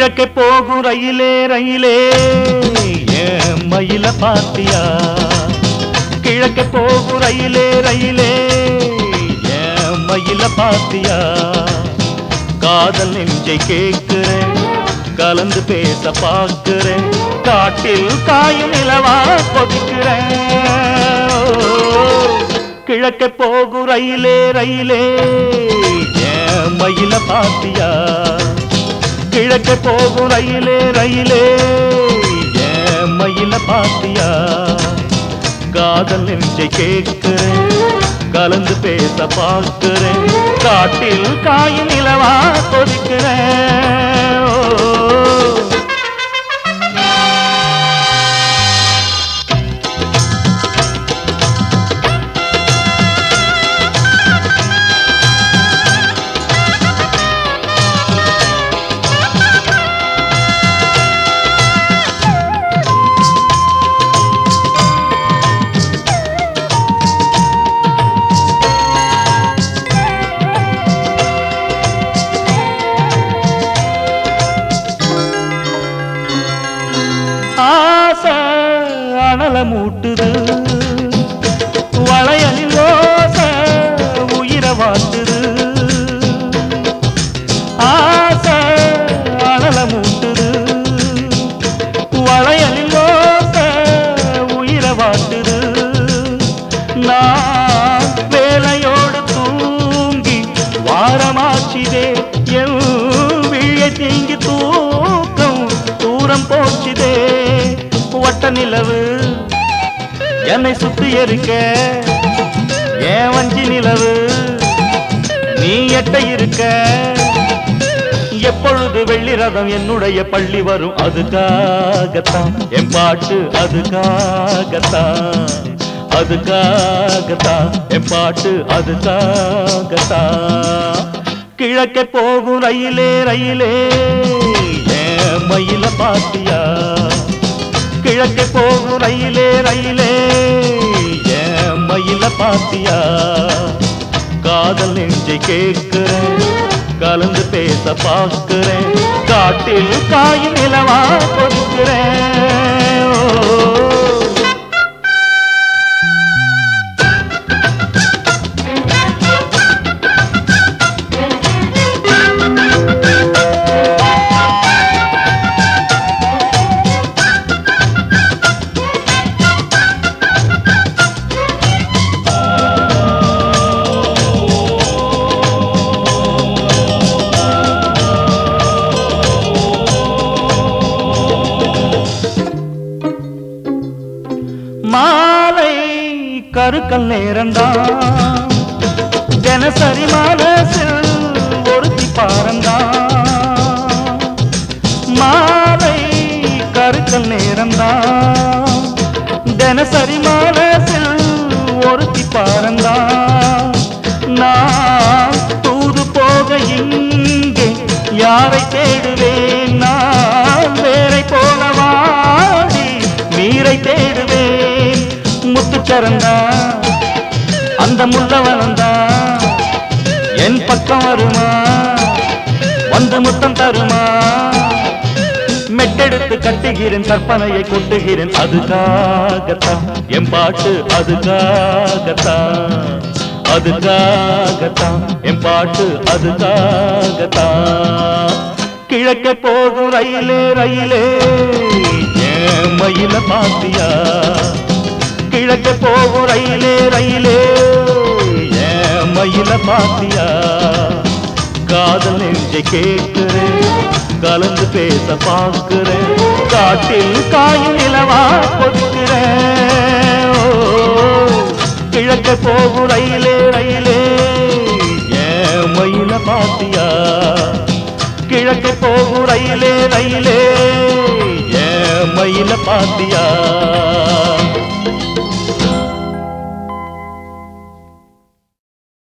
கிழக்கே போகும் ரயிலே ரயிலே ஏன் மயில பாத்தியா கிழக்கே போகும் ரயிலே ரயிலே ஏன் மயில பாத்தியா காதல் நெஞ்சை கேட்கிறேன் கலந்து பேச பார்க்கிறேன் காட்டில் காயும் நிலவா கொதிக்கிறேன் கிழக்கே போகும் ரயிலே ரயிலே ஏன் மயில பாத்தியா கிழக்கே போகும் ரயிலே ரயிலே ஏன் மயில பாத்தியா காதல் நெஞ்சை கேட்கிறேன் கலந்து பேச பார்க்கிறேன் காட்டில் காயும் நிலவா கொதிக்கிறேன் ஓ. ஆசை அனல மூட்டுது வளையலில் ஓசை உயிரை வாட்டுது ஆசை அனல மூட்டுது வளையலில் ஓசை உயிரை வாட்டுது நான் வேலையோடு தூங்கி வாரமாச்சிதே என் விழியை தீங்கி தூக்கம் தூரம் போச்சுதே வட்ட நிலவு என்னை சுத்தி இருக்க ஏன் வஞ்சி நிலவு நீ எட்ட இருக்க எப்பொழுது வெள்ளி ரதம் என்னுடைய பள்ளி வரும் அதுக்காகத்தான் என் பாட்டு அதுக்காகத்தான் அதுக்காகத்தான் என் பாட்டு அதுக்காகத்தான் கிழக்கே போகும் ரயிலே ரயிலே ஏன் மயில பாத்தியா கிழக்கே போகும் ரயிலே ரயிலே ஏன் மயில பாத்தியா காதல் நெஞ்சை கேட்கிறேன் கலந்து பேச பார்க்கிறேன் காட்டில் காயும் நிலவா கொடுக்கிறேன் மாலை கருக்கல் நேரந்தான் தினசரி மனசில் ஒருத்தி பாரந்தான் மாலை கருக்கல் நேரந்தான் தினசரி மனசில் ஒருத்தி பாரந்தான் நான் தூது போக இங்கே யாரை தேடுவேன் நான் வேரை போல வாடி நீரை தேடுவேன் முத்துச்சரந்தா அந்த முள்ளவனந்தா என் பக்கம் வருமா வந்து முத்தம் தருமா மெட்டெடுத்து கட்டுகிறேன் கற்பனையை கொட்டுகிறேன் அதுக்காகத்தான் என் பாட்டு அதுக்காகத்தான் அதுக்காகத்தான் என் பாட்டு அதுக்காகத்தான் கிழக்கே போகும் ரயிலே ரயிலே ஏன் மயில பாத்தியா கிழக்கே போகும் ரயிலே ரயிலே ஏன் மயில பாத்தியா காதல் நெஞ்சை கேட்கிறேன் கலந்து பேச பார்க்கிறேன் காட்டில் காயும் நிலவா கொடுக்கிறேன் ஓ, கிழக்க போகும் ரயிலே ரயிலே ஏன் மயில பாத்தியா கிழக்க போகும் ரயிலே ரயிலே ஏன் மயில பாத்தியா